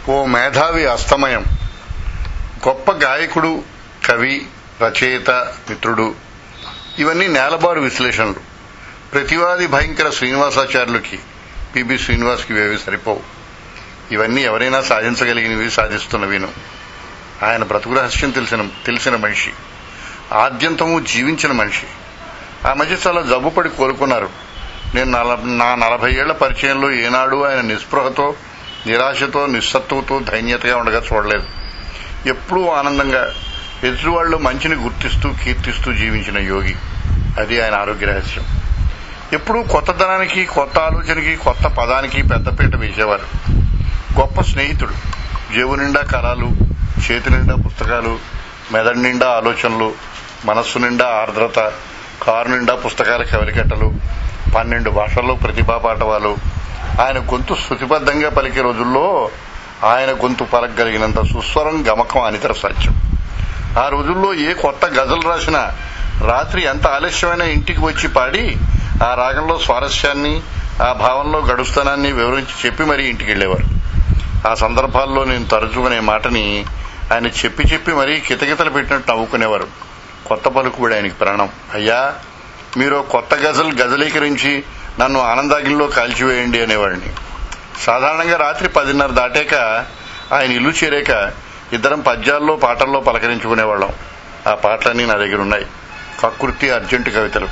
ఓ మేధావి అస్తమయం గొప్ప గాయకుడు కవి రచయిత మిత్రుడు ఇవన్నీ నేలబారు విశ్లేషణలు ప్రతివాది భయంకర శ్రీనివాసాచార్యులకి పిబి శ్రీనివాస్కి ఇవేవి సరిపోవు ఇవన్నీ ఎవరైనా సాధించగలిగినవి సాధిస్తున్నవిను ఆయన బ్రతుకు రహస్యం తెలిసిన తెలిసిన మనిషి ఆద్యంతము జీవించిన మనిషి ఆ మధ్య చాలా జబ్బుపడి కోలుకున్నారు నేను నల- నా నలభై ఏళ్ల పరిచయంలో ఏనాడు ఆయన నిస్పృహతో నిరాశతో నిస్సత్తువతో ధైన్యతగా ఉండగా చూడలేదు ఎప్పుడూ ఆనందంగా ఎదుటివాళ్ళు మంచిని గుర్తిస్తూ కీర్తిస్తూ జీవించిన యోగి అది ఆయన ఆరోగ్య రహస్యం ఎప్పుడూ కొత్తదనానికి కొత్త ఆలోచనకి కొత్త పదానికి పెద్దపీట వేసేవారు గొప్ప స్నేహితుడు జేబు నిండా కళలు చేతి నిండా పుస్తకాలు మెదడు నిండా ఆలోచనలు మనస్సు నిండా ఆర్ద్రత కారు నిండా పుస్తకాల కవలికట్టలు పన్నెండు భాషల్లో ప్రతిభా పాఠవాలు ఆయన గొంతు శృతిబద్ధంగా పలికే రోజుల్లో ఆయన గొంతు పలకగలిగినంత సుస్వరం గమకం అనితర సత్యం ఆ రోజుల్లో ఏ కొత్త గజలు రాసినా రాత్రి ఎంత ఆలస్యమైన ఇంటికి వచ్చి పాడి ఆ రాగంలో స్వారస్యాన్ని ఆ భావంలో గడుస్తనాన్ని వివరించి చెప్పి మరీ ఇంటికి వెళ్లేవారు ఆ సందర్భాల్లో నేను తరచుకునే మాటని ఆయన చెప్పి చెప్పి మరీ కితకితలు పెట్టినట్టు నవ్వుకునేవారు కొత్త పలుకుబడి ఆయనకి ప్రాణం అయ్యా మీరు కొత్త గజల్ గజలీకరించి నన్ను ఆనందాగిల్లో కాల్చివేయండి అనేవాడిని సాధారణంగా రాత్రి పదిన్నర దాటాక ఆయన ఇల్లు చేరాక ఇద్దరం పద్యాల్లో పాటల్లో పలకరించుకునేవాళ్ళం ఆ పాటలన్నీ నా దగ్గర ఉన్నాయి కకృతి అర్జెంటు కవితలు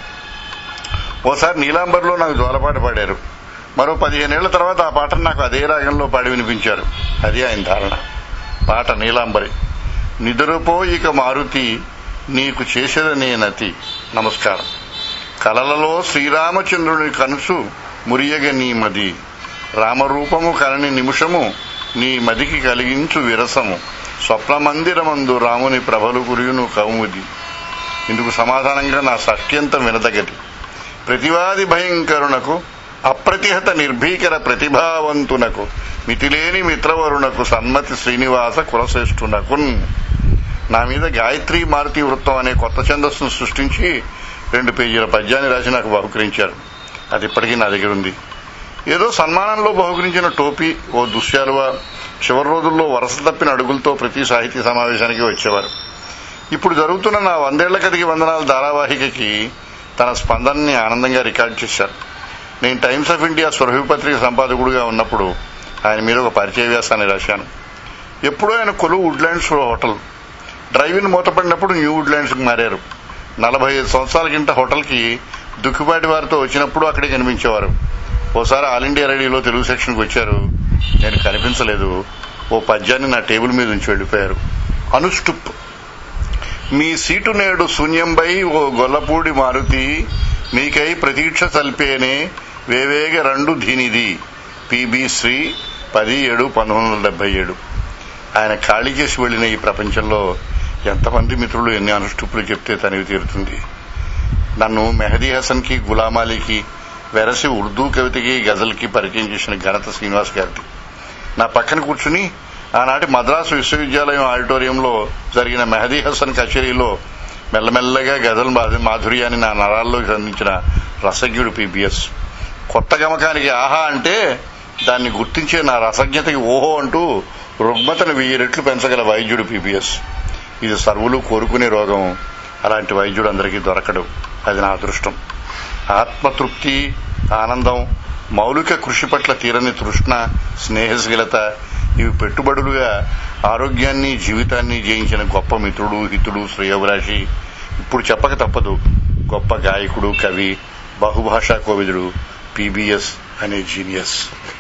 ఓసారి నీలాంబర్లో నాకు జోలపాట పాడారు మరో పదిహేనేళ్ల తర్వాత ఆ పాటను నాకు అదే రాగంలో పాడి వినిపించారు అది ఆయన ధారణ పాట నీలాంబరి నిదురపో ఇక మారుతి నీకు చేసేదనే నతి నమస్కారం కలలలో శ్రీరామచంద్రుని కనుసు మురియగ నీ మది రామరూపము కలని నిమిషము నీ మదికి కలిగించు విరసము స్వప్నమందిరమందు రాముని ప్రభలు కురియును కౌముది ఇందుకు సమాధానంగా నా సత్యంత వినదగది ప్రతివాది భయంకరునకు అప్రతిహత నిర్భీకర ప్రతిభావంతునకు మితిలేని మిత్రవరునకు సన్మతి శ్రీనివాస కులశ్రేష్ఠునకు నా మీద గాయత్రి మారుతి వృత్తం అనే కొత్త ఛందస్సును సృష్టించి రెండు పేజీల పద్యాన్ని రాసి నాకు బహుకరించారు అది ఇప్పటికీ నా దగ్గర ఉంది ఏదో సన్మానంలో బహుకరించిన టోపీ ఓ దుశ్యాలువ చివరి రోజుల్లో వరుస తప్పిన అడుగులతో ప్రతి సాహితీ సమావేశానికి వచ్చేవారు ఇప్పుడు జరుగుతున్న నా వందేళ్ల కదికి వందనాల ధారావాహికకి తన స్పందనని ఆనందంగా రికార్డ్ చేశారు నేను టైమ్స్ ఆఫ్ ఇండియా స్వరభి పత్రిక సంపాదకుడుగా ఉన్నప్పుడు ఆయన మీద ఒక పరిచయ వ్యాసాన్ని రాశాను ఎప్పుడూ ఆయన కొలువు వుడ్లాండ్స్ హోటల్ డ్రైవిన్ మూతపడినప్పుడు న్యూ వుడ్లాండ్స్కి మారారు నలభై ఐదు సంవత్సరాల కింద హోటల్కి దుక్కిపాటి వారితో వచ్చినప్పుడు అక్కడే కనిపించేవారు ఓసారి ఆల్ ఇండియా రేడియోలో తెలుగు సెక్షన్కి వచ్చారు నేను కనిపించలేదు ఓ పద్యాన్ని నా టేబుల్ మీద ఉంచి వెళ్ళిపోయారు అనుష్టుప్ మీ సీటు నేడు శూన్యంపై ఓ గొల్లపూడి మారుతి మీకై ప్రతీక్ష సల్పేనే వేవేగ రెండు ధీనిది పిబి శ్రీ పది ఏడు పంతొమ్మిది వందల డెబ్బై ఏడు ఆయన ఖాళీ చేసి వెళ్లిన ఈ ప్రపంచంలో ఎంతమంది మిత్రులు ఎన్ని అనుష్టుప్పులు చెప్తే తనివి తీరుతుంది నన్ను మెహదీ హసన్ కి గులామాలీకి వెరసి ఉర్దూ కవితకి గజల్కి పరిచయం చేసిన ఘనత శ్రీనివాస్ గారిది నా పక్కన కూర్చుని ఆనాటి మద్రాసు విశ్వవిద్యాలయం ఆడిటోరియంలో జరిగిన మెహదీ హసన్ కచేరీలో మెల్లమెల్లగా గజల్ మాధు- మాధుర్యాన్ని నా నరాల్లోకి అందించిన రసజ్ఞుడు పిబిఎస్ కొత్త గమకానికి ఆహా అంటే దాన్ని గుర్తించే నా రసజ్ఞతకి ఓహో అంటూ రుగ్మతను వెయ్యి రెట్లు పెంచగల వైద్యుడు పిబిఎస్ ఇది సర్వులు కోరుకునే రోగం అలాంటి వైద్యుడు అందరికీ దొరకడు అది నా అదృష్టం ఆత్మతృప్తి ఆనందం మౌలిక కృషి పట్ల తీరని తృష్ణ స్నేహశీలత ఇవి పెట్టుబడులుగా ఆరోగ్యాన్ని జీవితాన్ని జయించిన గొప్ప మిత్రుడు హితుడు శ్రేయోభిలాషి ఇప్పుడు చెప్పక తప్పదు గొప్ప గాయకుడు కవి బహుభాషా కోవిదుడు పీబీఎస్ అనే జీనియస్